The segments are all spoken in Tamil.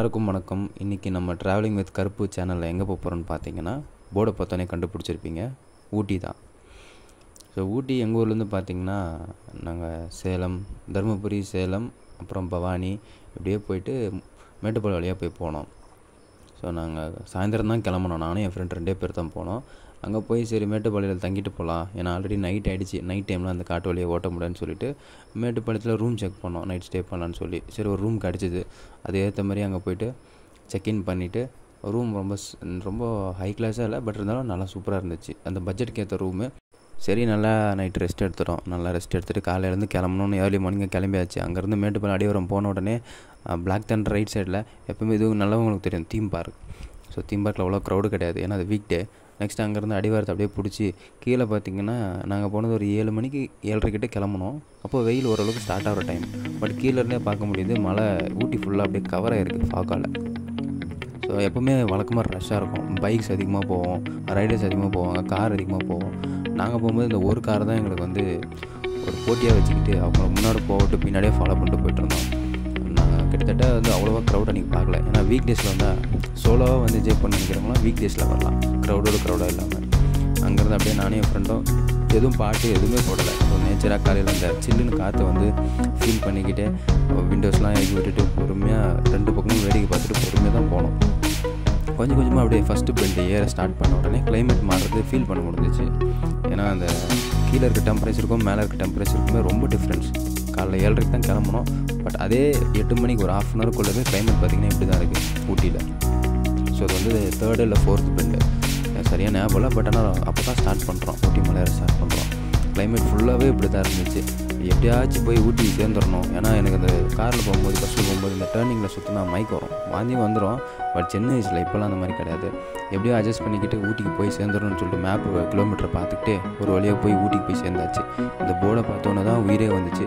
எல்லாருக்கும் வணக்கம் இன்றைக்கி நம்ம ட்ராவலிங் வித் கருப்பு சேனலில் எங்கே போக போகிறோன்னு பார்த்தீங்கன்னா போர்டை பார்த்தோன்னே கண்டுபிடிச்சிருப்பீங்க ஊட்டி தான் ஸோ ஊட்டி எங்கள் ஊர்லேருந்து பார்த்தீங்கன்னா நாங்கள் சேலம் தருமபுரி சேலம் அப்புறம் பவானி இப்படியே போயிட்டு மேட்டுப்பாளையம் வழியாக போய் போனோம் ஸோ நாங்கள் சாயந்தரம் தான் கிளம்புனோம் நானும் என் ஃப்ரெண்ட் ரெண்டே பேர் தான் போனோம் அங்கே போய் சரி மேட்டுப்பாளையத்தில் தங்கிட்டு போகலாம் ஏன்னா ஆல்ரெடி நைட் ஆகிடுச்சு நைட் டைமில் அந்த காட்டு வழியை ஓட்ட முடியாதுன்னு சொல்லிட்டு மேட்டுப்பாளையத்தில் ரூம் செக் பண்ணோம் நைட் ஸ்டே பண்ணலான்னு சொல்லி சரி ஒரு ரூம் கிடச்சிது அது ஏற்ற மாதிரி அங்கே போயிட்டு செக்இன் பண்ணிவிட்டு ரூம் ரொம்ப ஸ்- ரொம்ப ஹை கிளாஸாக இல்லை பட் இருந்தாலும் நல்லா சூப்பராக இருந்துச்சு அந்த பட்ஜெட்டுக்கு ஏற்ற ரூமு சரி நல்லா நைட்டு ரெஸ்ட் எடுத்துட்டோம் நல்லா ரெஸ்ட் எடுத்துகிட்டு காலையிலேருந்து கிளம்பணும்னு ஏர்லி மார்னிங் கிளம்பியாச்சு அங்கேருந்து மேட்டுப்பாளையம் அடிவாரம் போன உடனே பிளாக் தண்டர் ரைட் சைடில் எப்பவுமே இது நல்லவங்களுக்கு தெரியும் தீம் பார்க் ஸோ தீம் பார்க்கில் அவ்வளோ க்ரௌடு கிடையாது ஏன்னா அது வீக் டே நெக்ஸ்ட் அங்கேருந்து அடிவாரத்தை அப்படியே பிடிச்சி கீழே பார்த்தீங்கன்னா நாங்கள் போனது ஒரு ஏழு மணிக்கு ஏழரை கிட்ட கிளம்புனோம் அப்போ வெயில் ஓரளவுக்கு ஸ்டார்ட் ஆகிற டைம் பட் கீழே இருந்தே பார்க்க முடியுது மழை ஊட்டி ஃபுல்லாக அப்படியே கவர் ஆகிருக்கு ஃபாக்கால் ஸோ எப்போவுமே வழக்கமாக ரஷ்ஷாக இருக்கும் பைக்ஸ் அதிகமாக போவோம் ரைடர்ஸ் அதிகமாக போவாங்க கார் அதிகமாக போவோம் நாங்கள் போகும்போது இந்த ஒரு கார் தான் எங்களுக்கு வந்து ஒரு போட்டியாக வச்சுக்கிட்டு அவங்க முன்னாடி போகட்டு பின்னாடியே ஃபாலோ பண்ணிட்டு போயிட்டு இருந்தோம் நாங்கள் கிட்டத்தட்ட வந்து அவ்வளோவா க்ரௌட் அன்றைக்கி பார்க்கல ஏன்னா வீக் டேஸில் வந்தால் சோலோவாக வந்து என்ஜாய் பண்ண நினைக்கிறவங்களாம் வீக் டேஸில் வரலாம் க்ரௌடோட க்ரௌடாக இல்லாமல் அங்கேருந்து அப்படியே நானே என் ஃப்ரெண்டும் எதுவும் பாட்டு எதுவுமே போடலை ஸோ நேச்சராக காலையில் அந்த சில்லுன்னு காற்றை வந்து ஃபீல் பண்ணிக்கிட்டே விண்டோஸ்லாம் இறக்கி விட்டுட்டு பொறுமையாக ரெண்டு பக்கமும் வேடிக்கை பார்த்துட்டு பொறுமையாக தான் போனோம் கொஞ்சம் கொஞ்சமாக அப்படியே ஃபஸ்ட்டு பெல்ட் ஏற ஸ்டார்ட் பண்ண உடனே climate மாறுறது ஃபீல் பண்ண முடிஞ்சிச்சு ஏன்னா அந்த கீழே இருக்க டெம்பரேச்சருக்கும் மேலே இருக்க டெம்பரேச்சருக்குமே ரொம்ப டிஃப்ரென்ஸ் காலைல ஏழரைக்கு தான் கிளம்பணும் பட் அதே எட்டு மணிக்கு ஒரு ஆஃப் அன் ஹவருக்குள்ளவே climate பார்த்திங்கன்னா இப்படி தான் இருக்குது ஊட்டியில் ஸோ அது வந்து தேர்டு இல்லை ஃபோர்த்து பெண்டு சரியாக ஞாபகம் இல்லை பட் ஆனால் அப்போ தான் ஸ்டார்ட் பண்ணுறோம் ஊட்டி மலையேற ஸ்டார்ட் பண்ணுறோம் climate ஃபுல்லாகவே இப்படி தான் இருந்துச்சு எப்படியாச்சும் போய் ஊட்டி சேர்ந்துடணும் ஏன்னா எனக்கு அந்த காரில் போகும்போது பஸ்ஸில் போகும்போது இந்த டேர்னிங்கில் சுற்றினா மைக் வரும் வாந்தி வந்துடும் பட் சின்ன வயசில் இப்போலாம் அந்த மாதிரி கிடையாது எப்படியோ அட்ஜஸ்ட் பண்ணிக்கிட்டு ஊட்டிக்கு போய் சேர்ந்துடணும்னு சொல்லிட்டு மேப் கிலோமீட்டர் பார்த்துக்கிட்டே ஒரு வழியாக போய் ஊட்டிக்கு போய் சேர்ந்தாச்சு இந்த போர்டை பார்த்தோன்னே தான் உயிரே வந்துச்சு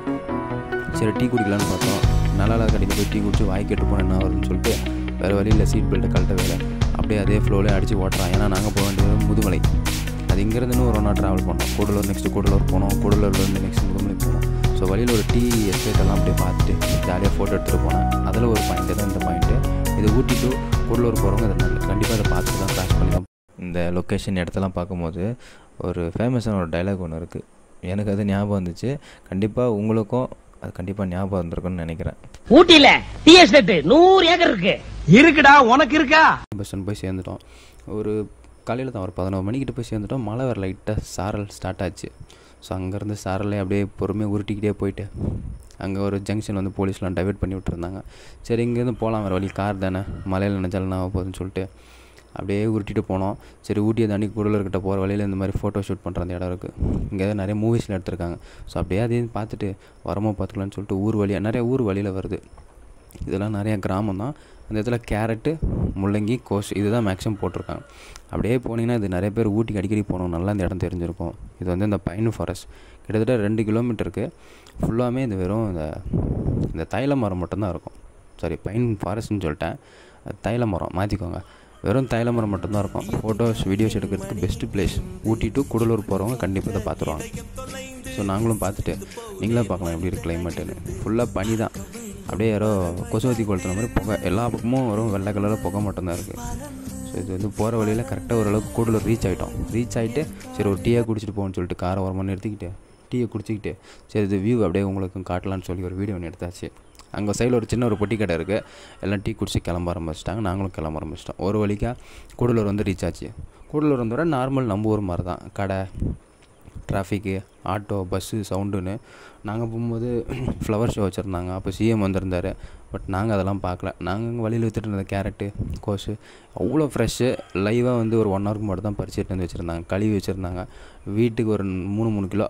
சரி டீ குடிக்கலான்னு பார்த்தோம் நல்லா கடையில் போய் டீ குடிச்சு வாய் கெட்டு போனால் என்ன வருதுன்னு சொல்லிட்டு வேறு வழியில் சீட் பெல்ட்டை கழட்ட வேலை அப்படியே அதே ஃப்ளோவில் அடித்து ஓட்டுறான் ஏன்னா நாங்கள் போக வேண்டியது முதுமலை அது இங்கேருந்து இன்னும் ஒரு ஒன்றா ட்ராவல் பண்ணோம் கூடலூர் நெக்ஸ்ட்டு கூடலூர் போனோம் கூடலூர்லேருந்து நெக்ஸ்ட் முதுமலை போனோம் ஸோ வழியில் ஒரு டீ எஸ்டேட் எல்லாம் அப்படியே பார்த்துட்டு ஜாலியாக ஃபோட்டோ எடுத்துகிட்டு போனேன் அதில் ஒரு பாயிண்ட்டு தான் இந்த பாயிண்ட்டு இது ஊட்டி டு கூடலூர் போகிறவங்க அதை நல்ல கண்டிப்பாக அதை பார்த்துட்டு தான் கிராஸ் பண்ணி தான் இந்த லொக்கேஷன் இடத்தெல்லாம் பார்க்கும்போது ஒரு ஃபேமஸான ஒரு டைலாக் ஒன்று இருக்குது எனக்கு அது ஞாபகம் வந்துச்சு கண்டிப்பாக உங்களுக்கும் அது கண்டிப்பாக ஞாபகம் வந்திருக்கும்னு நினைக்கிறேன் ஊட்டியில டீ எஸ்டேட் நூறு ஏக்கர் இருக்கு இருக்குடா உனக்கு இருக்கா பஸ் ஸ்டாண்ட் போய் சேர்ந்துட்டோம் ஒரு காலையில் தான் ஒரு பதினோரு மணிக்கிட்ட போய் சேர்ந்துட்டோம் மழை வர லைட்டாக சாரல் ஸ்டார்ட் ஆச்சு ஸோ அங்கேருந்து சாரலே அப்படியே பொறுமையாக உருட்டிக்கிட்டே போயிட்டு அங்கே ஒரு ஜங்ஷன் வந்து போலீஸ்லாம் டைவர்ட் பண்ணி விட்டுருந்தாங்க சரி இங்கேருந்து போகலாம் வேறு வழி கார் தானே மலையில் நினைச்சாலும் ஆக போகுதுன்னு சொல்லிட்டு அப்படியே உருட்டிட்டு போனோம் சரி ஊட்டியை தாண்டி கூடலூர்கிட்ட போகிற வழியில் இந்த மாதிரி ஃபோட்டோ ஷூட் பண்ணுற அந்த இடம் இருக்குது இங்கே தான் நிறைய மூவிஸில் எடுத்திருக்காங்க ஸோ அப்படியே அதையும் பார்த்துட்டு வரமோ பார்த்துக்கலான்னு சொல்லிட்டு ஊர் வழியாக நிறைய ஊர் வழியில் வருது இதெல்லாம் நிறைய கிராமம் தான் அந்த இடத்துல கேரட்டு முள்ளங்கி கோஸ் இதுதான் மேக்ஸிமம் போட்டிருக்காங்க அப்படியே போனீங்கன்னா இது நிறைய பேர் ஊட்டிக்கு அடிக்கடி போகணும் நல்லா இந்த இடம் தெரிஞ்சிருக்கும் இது வந்து இந்த பைன் ஃபாரஸ்ட் கிட்டத்தட்ட ரெண்டு கிலோமீட்டருக்கு ஃபுல்லாமே இது வெறும் இந்த இந்த தைல மரம் மட்டும்தான் இருக்கும் சாரி பைன் ஃபாரஸ்ட்னு சொல்லிட்டேன் அது தைல மரம் மாற்றிக்கோங்க வெறும் தைல மரம் மட்டும்தான் இருக்கும் ஃபோட்டோஸ் வீடியோஸ் எடுக்கிறதுக்கு best place Ooty to Gudalur போகிறவங்க கண்டிப்பாக இதை பார்த்துருவாங்க ஸோ நாங்களும் பார்த்துட்டு நீங்களே பார்க்கலாம் எப்படி இருக்கு கிளைமேட்டுன்னு ஃபுல்லாக பனி தான் அப்படியே யாரோ கொசுவத்தி கொளுத்துன மாதிரி புகை எல்லா பக்கமும் வரும் வெள்ளை கலரில் புகை மட்டும்தான் இருக்குது ஸோ இது வந்து போகிற வழியில் கரெக்டாக ஓரளவுக்கு கூடலூர் ரீச் ஆகிட்டோம் ரீச் ஆகிட்டு சரி ஒரு டீயாக குடிச்சிட்டு போகணும்னு சொல்லிட்டு காரை ஓரமாக நிறுத்திக்கிட்டு டீயை குடிச்சிக்கிட்டு சரி இது வியூ அப்படியே உங்களுக்கு காட்டலான்னு சொல்லி ஒரு வீடியோ ஒன்று எடுத்தாச்சு அங்கே சைடில் ஒரு சின்ன ஒரு பொட்டி கடை இருக்குது எல்லாம் டீ குடிச்சு கிளம்ப ஆரம்பிச்சிட்டாங்க நாங்களும் கிளம்ப ஆரம்பிச்சிட்டோம் ஒரு வழிக்காக கூடலூர் வந்து ரீச் ஆச்சு கூடலூர் வந்து வர நார்மல் நம்ம ஊர் மாதிரி தான் கடை டிராஃபிக்கு ஆட்டோ பஸ்ஸு சவுண்டுன்னு நாங்கள் போகும்போது ஃப்ளவர் ஷோ வச்சுருந்தாங்க அப்போ சிஎம் வந்திருந்தார் பட் நாங்கள் அதெல்லாம் பார்க்கல நாங்கள் வழியில் விற்றுட்டு இருந்த கேரட்டு கோஸு அவ்வளோ ஃப்ரெஷ்ஷு லைவாக வந்து ஒரு ஒன் ஹவருக்கு மட்டும் தான் பறிச்சுட்டு வந்து வச்சுருந்தாங்க கழுவி வச்சுருந்தாங்க வீட்டுக்கு ஒரு மூணு மூணு கிலோ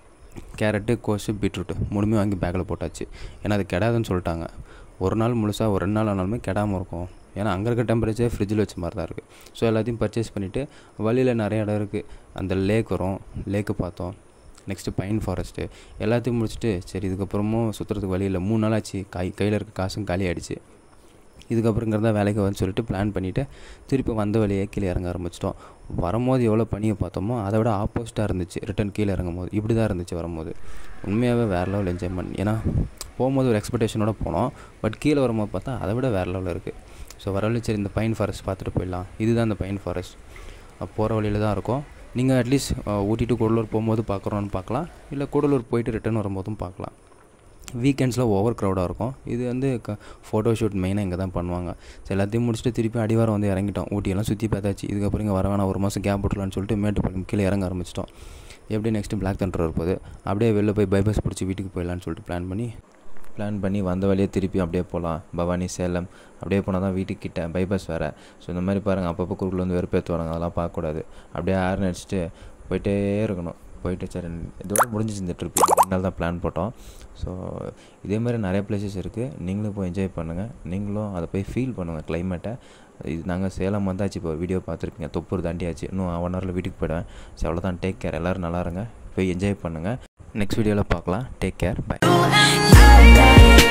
கேரட்டு கோஸு பீட்ரூட்டு மூணுமே வாங்கி பேக்கில் போட்டாச்சு ஏன்னா அது கெடாதுன்னு சொல்லிட்டாங்க ஒரு நாள் முழுசாக ஒரு ரெண்டு நாள் ஆனாலுமே கெடாமல் இருக்கும் ஏன்னா அங்கே இருக்க டெம்பரேச்சர் ஃப்ரிட்ஜில் வச்ச மாதிரி தான் இருக்குது ஸோ எல்லாத்தையும் பர்ச்சேஸ் பண்ணிவிட்டு வழியில் நிறைய இடம் இருக்குது அந்த லேக் வரும் லேக்கு பார்த்தோம் நெக்ஸ்ட்டு பைன் ஃபாரஸ்ட்டு எல்லாத்தையும் முடிச்சுட்டு சரி இதுக்கப்புறமும் சுற்றுறதுக்கு வழி இல்லை மூணு நாள் ஆச்சு கை கையில் இருக்க காசும் காலி ஆயிடுச்சு இதுக்கப்புறங்கிறதா வேலைக்கு வந்து சொல்லிட்டு பிளான் பண்ணிவிட்டு திருப்பி வந்த வழியே கீழே இறங்க ஆரம்பிச்சிட்டோம் வரும்போது எவ்வளோ பனியை பார்த்தோமோ அதை விட ஆப்போசிட்டாக இருந்துச்சு ரிட்டன் கீழே இறங்கும் போது இப்படி தான் இருந்துச்சு வரும்போது உண்மையாகவே வேறு லெவல் என்ஜாய்மெண்ட் ஏன்னா போகும்போது ஒரு எக்ஸ்பெக்டேஷனோட போனோம் பட் கீழே வரும்போது பார்த்தா அதை விட வேறு லெவலில் இருக்குது ஸோ வர வழி சரி இந்த பைன் ஃபாரஸ்ட் பார்த்துட்டு போயிடலாம் இதுதான் இந்த பைன் ஃபாரஸ்ட் போகிற வழியில் தான் இருக்கும் நீங்கள் அட்லீஸ்ட் ஊட்டி டு கூடலூர் போகும்போது பார்க்குறோன்னு பார்க்கலாம் இல்லை கூடலூர் போயிட்டு ரிட்டர்ன் வரும்போதும் பார்க்கலாம் வீக்கெண்ட்ஸில் ஓவர் க்ரௌடாக இருக்கும் இது வந்து க ஃபோட்டோ ஷூட் மெயினாக இங்கே தான் பண்ணுவாங்க ஸோ எல்லாத்தையும் முடிச்சுட்டு திருப்பி அடிவாரம் வந்து இறங்கிட்டோம் ஊட்டியெல்லாம் சுற்றி பார்த்தாச்சு இதுக்கப்புறம் இங்கே வர வேணாம் ஒரு மாதம் கேப் விட்லான்னு சொல்லிட்டு மேட்டுப்பாளையம் கீழே இறங்க ஆரம்பிச்சிட்டோம் எப்படி நெக்ஸ்ட்டு பிளாக் தண்டர் வரப்போகுது அப்படியே வெளில போய் பைபாஸ் பிடிச்சி வீட்டுக்கு போயிடலான்னு சொல்லிட்டு பிளான் பண்ணி பிளான் பண்ணி வந்த வழியே திருப்பி அப்படியே போகலாம் பவானி சேலம் அப்படியே போனால் தான் வீட்டுக்கு கிட்ட பைபாஸ் வேறு ஸோ இந்த மாதிரி பாருங்கள் அப்பப்போ குறுக்கில் வந்து வெறுப்பேற்றுவாங்க அதெல்லாம் பார்க்கக்கூடாது அப்படியே ஆறு அடிச்சுட்டு போயிட்டே இருக்கணும் போயிட்டு சரி இதோட முடிஞ்சிச்சு இந்த ட்ரிப் ரெண்டு நாள் தான் பிளான் போட்டோம் ஸோ இதே மாதிரி நிறைய பிளேசஸ் இருக்குது நீங்களும் போய் என்ஜாய் பண்ணுங்கள் நீங்களும் அதை போய் ஃபீல் பண்ணுங்கள் கிளைமேட்டை இது நாங்கள் சேலம் வந்தாச்சு இப்போ வீடியோ பார்த்துருப்பீங்க தொப்பூர் தாண்டியாச்சு இன்னும் ஒன் ஹவரில் வீட்டுக்கு போயிடுவேன் ஸோ அவ்வளோதான் டேக் கேர் எல்லோரும் நல்லா இருங்க போய் என்ஜாய் பண்ணுங்கள் நெக்ஸ்ட் வீடியோவில் பார்க்கலாம் take care bye Yeah, yeah,